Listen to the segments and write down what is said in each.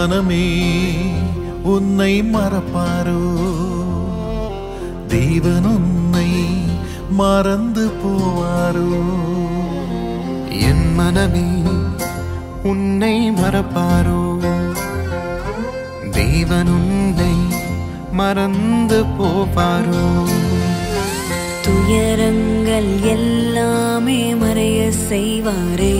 மனமே உன்னை மறப்பாரோ தேவன் உன்னை மறந்து போவாரோ என் மனமே உன்னை மறப்பாரோ தேவன் உன்னை மறந்து போவாரோ துயரங்கள் எல்லாமே மறைய செய்வாரே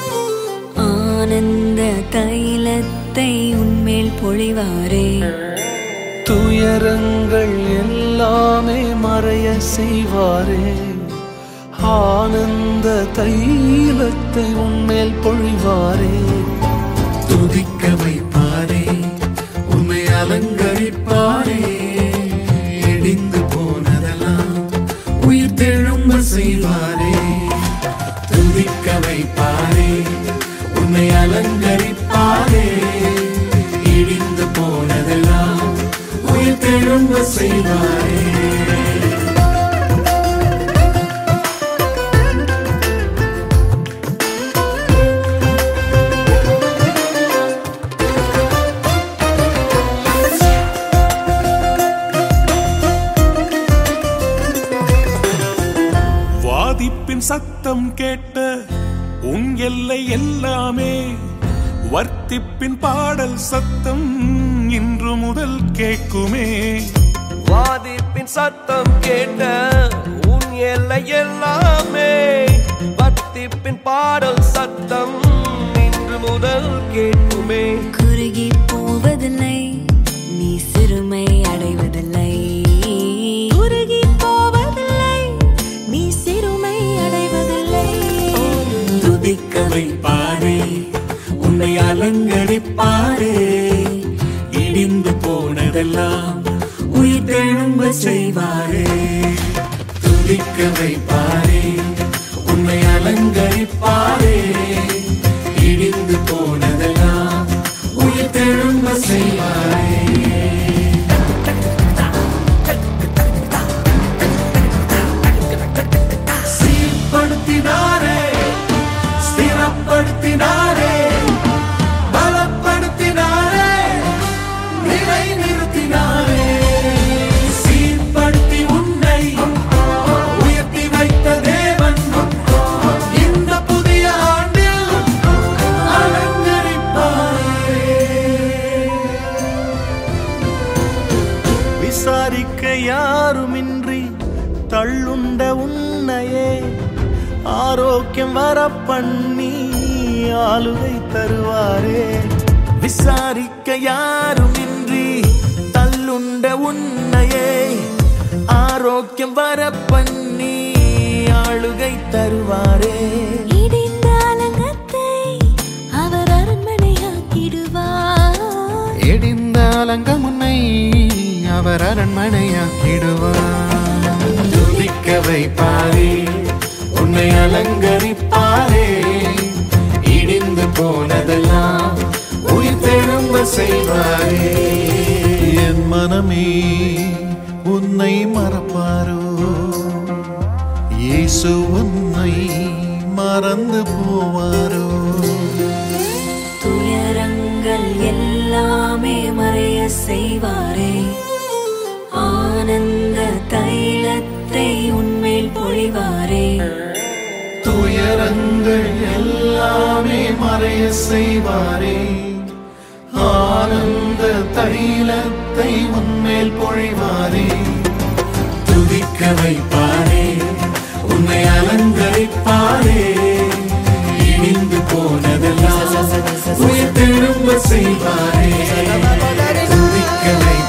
ஆனந்த தைலத்தை உன்மேல் பொழிவாரே துயரங்கள் எல்லாமே மறைய செய்வாரே ஆனந்த தைலத்தை உன்மேல் பொழிவாரே துதிக்க வைப்பாரே உன்னை அலங்கரிப்பாரே இடிந்து போனதெல்லாம் உயிர் தெழும்ப செய்வாரே துதிக்க வைப்பாரே உன்னை அலங்கரிப்பாரே இடிந்து போனதெல்லாம் உயிர் தெழும்ப செய்வாரே வாதிப்பின் சத்தம் கேட்ட உன் எல்லை எல்லாமே வர்த்திப்பின் பாடல் சத்தம் இன்று முதல் கேட்குமே வாதிப்பின் சத்தம் கேட்ட உன் எல்லை எல்லாமே பத்திப்பின் பாடல் சத்தம் இன்று முதல் கேட்குமே குறுகி போவதில்லை நீ சிறுமை அடைவதில்லை குறுகி போவதில்லை நீ சிறுமை அடைவதில்லை துதிக்க வைப்பாரே உன்னை அலங்கரிப்பாரே இடிந்து போனதெல்லாம் உயிர் தெழும்ப செய்வாரே துதிக்க வைப்பாரே உன்னை அலங்கரிப்பாரே இடிந்து போனதெல்லாம் உயிர் தெழும்ப செய்வாரே சீர்படுத்தினாரே ஸ்திரப்படுத்தினாரே பலப்படுத்தினாரே நிலை நிறுத்தினாரே சீர்படுத்தி உன்னை உயர்த்தி வைத்த தேவன் இந்த புதிய ஆண்டில் அலங்கரிப்பாரே விசாரிக்க யாருமின்றி தள்ளுண்ட உன்னையே ஆரோக்கியம் வர பண்ணி ஆளுகை தருவாரே விசாரிக்க யாருமின்றி தள்ளுண்ட உன்னையே ஆரோக்கியம் வர பண்ணி ஆளுகை தருவாரே இடிந்த அலங்கத்தை அவர் அரண்மனையாக்கிடுவார் எடிந்த அலங்க முன்னை அவர் அரண்மனையாக்கிடுவார் துதிக்க வைப்பாரே உன்னை அலங்கரிப்பாரே இடிந்து போனதெல்லாம் உயிர் தெழும்ப செய்வாரே என் மனமே உன்னை மறப்பாரோ இயேசு உன்னை மறந்து போவாரோ துயரங்கள் எல்லாமே மறைய செய்வாரே ஆனந்த தைலத்தை உன்மேல் பொழிவாரே துயரங்கள் எல்லாமே மறைய செய்வாரே ஆனந்த தைலத்தை உன்மேல் பொழிவாரே துதிக்க வைப்பாரே உன்னை அலங்கரிப்பாரே இடிந்து போனதெல்லாம் உயிர் திரும்ப செய்வாரே துதிக்க வைப்பாரே